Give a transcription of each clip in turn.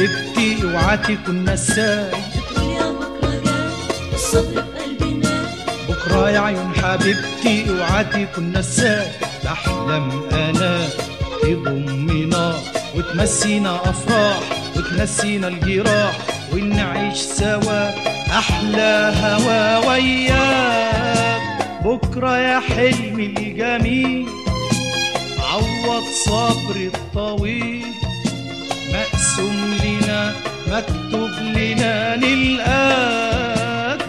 حبيبتي اوعى تكون نساي بتقول يا بكرة جاي الصبر بقلبنا بكرة يا عيون حبيبتي اوعى تكون نساي بحلم انا تضمنا وتمسينا افراح وتنسينا الجراح ونعيش سوا احلى هوا وياك بكرة يا حلمي الجميل عوض صبري الطويل مقسوم لنا مكتوب لنا نلقاك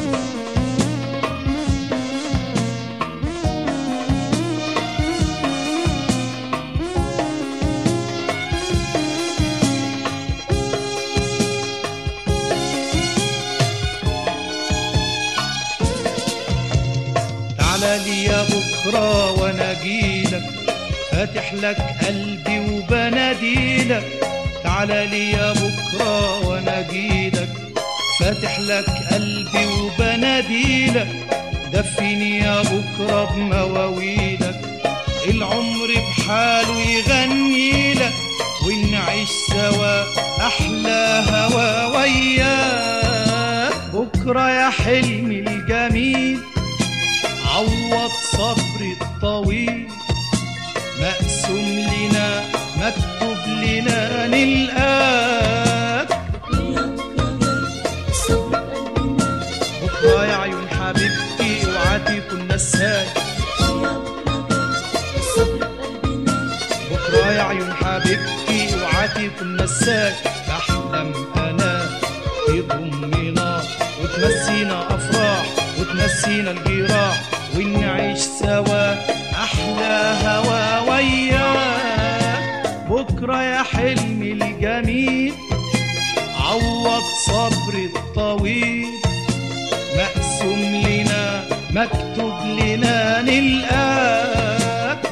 تعالى لي يا بكرة وانا جيلك فاتح لك قلبي وبناديلك تعالى لي يا بكرة وانا جيلك فاتح لك قلبي وبناديلك دفيني يا بكرة بمواويلك العمر بحاله يغني لك ونعيش سوا احلى هوا وياك بكرة يا حلمي الجميل عوض صبري الطويل مقسوم لنا مكتوب لنا نلقاك بتقول يا بكرة جاي الصبر بقلبنا بكرة يا عيون حبيبتي اوعى تكون نساي بتقول يا بكرة جاي الصبر بقلبنا بكرة يا عيون حبيبتي اوعى تكون نساك بحلم انا تضمنا وتمسينا افراح وتنسينا الجراح ونعيش سوا احلى هوا وياك بكرة يا حلمي الجميل عوض صبري الطويل مقسوم لنا مكتوب لنا نلقاك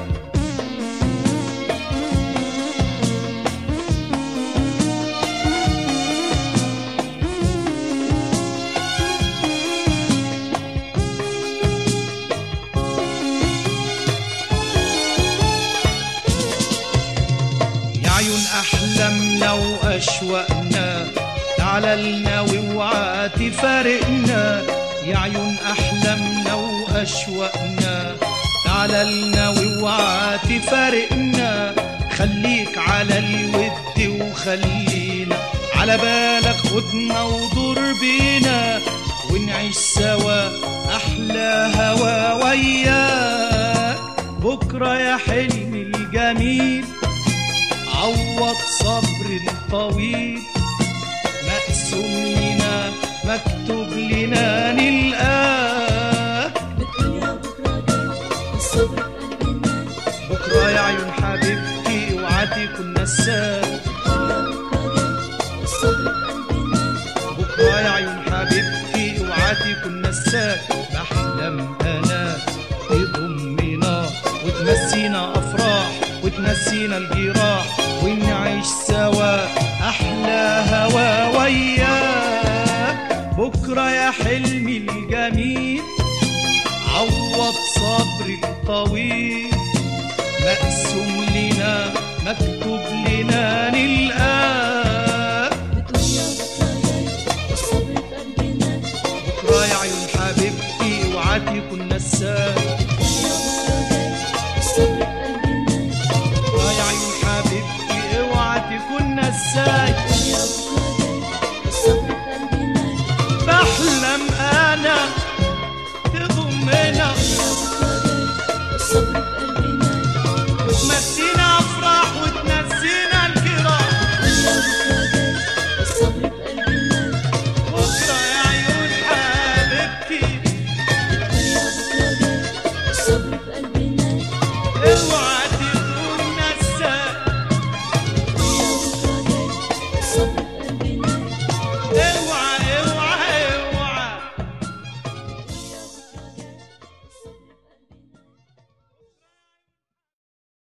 يا عيون احلامنا واشواقنا تعالى لنا واوعى تفارقنا يا عيون احلامنا واشواقنا تعالى لنا واوعى تفارقنا خليك على الود وخلينا على بالك خدنا ودور بينا ونعيش سوا احلى هوا وياك بكره يا حلمي الجميل عوض صبر الطويل مقسوم لنا مكتوب لنا نلقاك بتقول يا بكرة جاي الصبر بقلبنا بكرة يا عيون حبيبتي اوعى تكون نساك بتقول يا بكرة جاي الصبر بقلبنا بكرة يا عيون حبيبتي اوعى تكون نساك بحلم انا تضمنا وتنسينا افراح وتنسينا الجراح ونعيش سوا احلى هوا وياك بكرة يا حلمي الجميل عوض صبري الطويل مقسوم